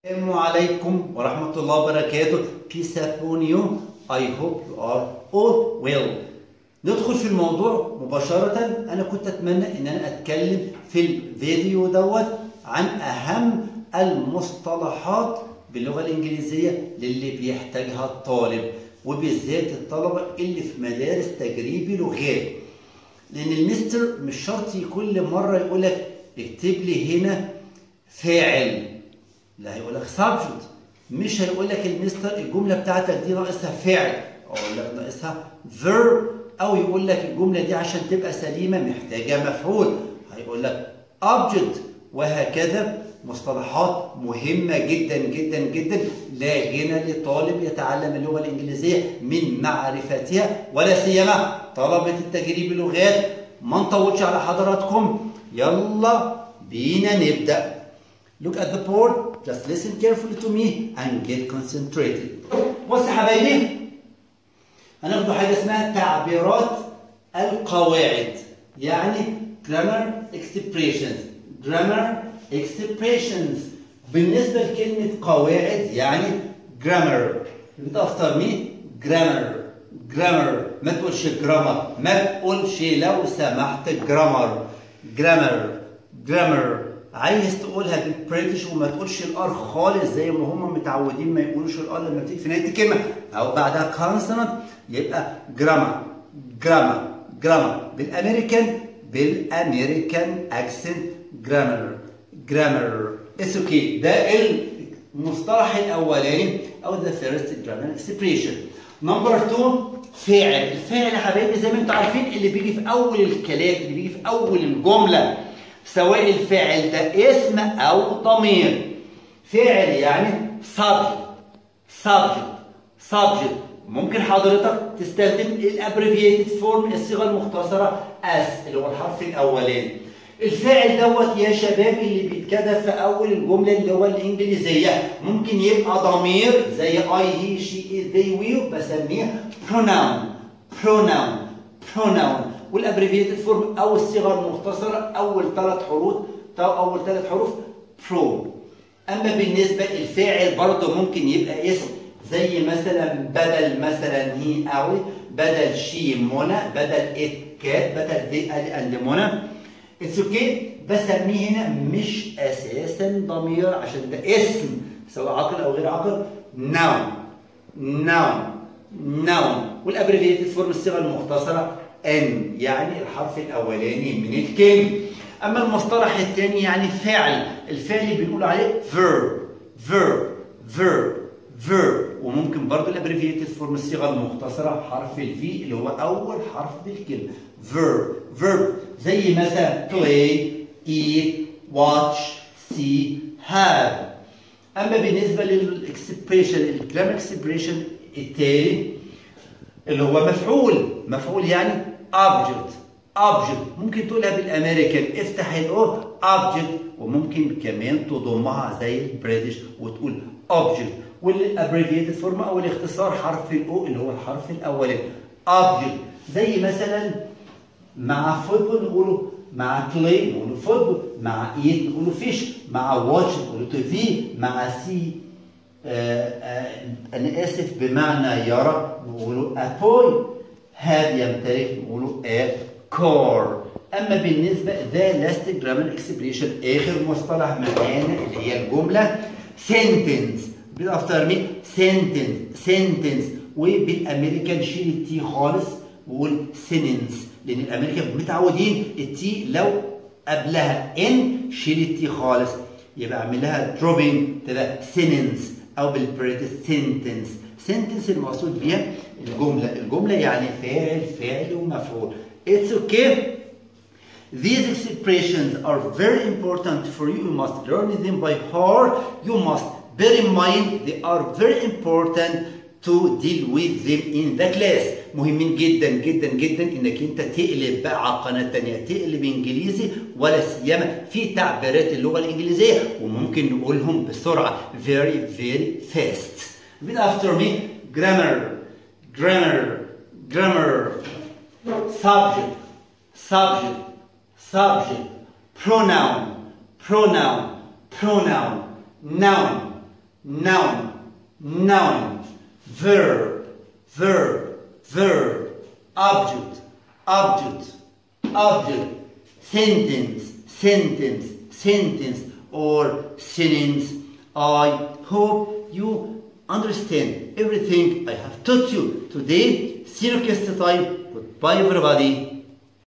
السلام عليكم ورحمة الله وبركاته Peace upon you I hope you are all well ندخل في الموضوع مباشرة أنا كنت أتمنى إن أنا أتكلم في الفيديو دوت عن أهم المصطلحات باللغة الإنجليزية للي بيحتاجها الطالب وبالذات الطلبة اللي في مدارس تجريبي لغات لأن المستر مش شرط كل مرة يقول لك اكتب لي هنا فاعل لا هيقول لك subject مش هيقول لك المستر الجمله بتاعتك دي ناقصها فعل اقول لك ناقصها verb او يقول لك الجمله دي عشان تبقى سليمه محتاجه مفعول هيقول لك object وهكذا مصطلحات مهمه جدا جدا جدا لا غنى لطالب يتعلم اللغه الانجليزيه من معرفتها ولا سيما طلبه التجريب اللغات ما نطولش على حضراتكم يلا بينا نبدا Look at the board, just listen carefully to me and get concentrated. بص يا حبايبي هناخد حاجة اسمها تعبيرات القواعد يعني grammar expressions grammar expressions بالنسبة لكلمة قواعد يعني grammar repeat after me grammar grammar ما تقولش grammar ما تقولش لو سمحت grammar grammar grammar عايز تقولها بالبريتش وما تقولش الار خالص زي ما هم متعودين ما يقولوش الار لما بتيجي في نهايه الكلمه او بعدها كونسونانت يبقى جراما جراما جراما بالامريكان بالامريكان اكسنت جرامر جرامر اتس اوكي ده المصطلح الاولاني او ذا فيرست جرامر اكسبريشن نمبر 2 فاعل الفاعل يا حبايبي زي ما انتم عارفين اللي بيجي في اول الكلام اللي بيجي في اول الجمله سواء الفاعل ده اسم او ضمير فاعل يعني subject subject subject ممكن حضرتك تستخدم الابريفيتد فورم الصيغه المختصره اس اللي هو الحرف الاولاني الفاعل دوت يا شباب اللي بيتكتب في اول الجمله اللغه الانجليزيه ممكن يبقى ضمير زي اي هي شي ذي وي بسميه pronoun pronoun pronoun والابريفيتد فورم او الصيغه المختصره اول ثلاث حروف اول ثلاث حروف برو اما بالنسبه للفاعل برضه ممكن يبقى اسم زي مثلا بدل مثلا هي او بدل شي منى بدل ات كات بدل دي اند منى اتس اوكي بسميه هنا مش اساسا ضمير عشان ده اسم سواء عقل او غير عقل ناون ناون ناون والابريفيتد فورم الصيغه المختصره ان يعني الحرف الاولاني من الكلمه اما المصطلح الثاني يعني فعل الفعل اللي بنقول عليه verb verb verb verb وممكن برضه الابريفيتد فورم الصيغه المختصره حرف الفي اللي هو اول حرف بالكلمه verb verb زي مثلا play eat watch see have اما بالنسبه للاكسبريشن الجرامر اكسبريشن التاني اللي هو مفعول مفعول يعني object object ممكن تقولها بالامريكان افتح الاو object وممكن كمان تضمها زي البريتش وتقول object والابريفيتد فورم او الاختصار حرف الاو اللي هو الحرف الاولاني object زي مثلا مع فوتبول نقوله مع بلاي نقوله فوتبول مع ايت نقوله فيش مع واتش نقوله تي في مع سي آه آه انا اسف بمعنى يرى نقوله ابوي هذا يمتلك نقوله ا كور اما بالنسبه ذا لاست جرامر اكسبريشن اخر مصطلح معانا اللي هي الجمله سنتنس بالافتر مي سنتنس سنتنس وبالامريكان شيل التي خالص وقول سيننس لان الامريكان متعودين التي لو قبلها ان شيل التي خالص يبقى اعمل لها دروبينج تبقى سيننس او بالبريتس سنتنس سنتنس المقصود بيها الجمله الجمله يعني فاعل فاعل ومفعول it's okay these expressions are very important for you you must learn them by heart you must bear in mind they are very important to deal with them in the class مهمين جدا جدا جدا انك انت تقلب بقى على القناه الثانيه تقلب انجليزي ولا سيما في تعبيرات اللغه الانجليزيه وممكن نقولهم بسرعه very very fast repeat after me grammar grammar grammar subject subject subject pronoun pronoun pronoun noun noun noun verb verb verb object object object sentence sentence sentence or synonyms I hope you understand everything I have taught you today see you next time goodbye everybody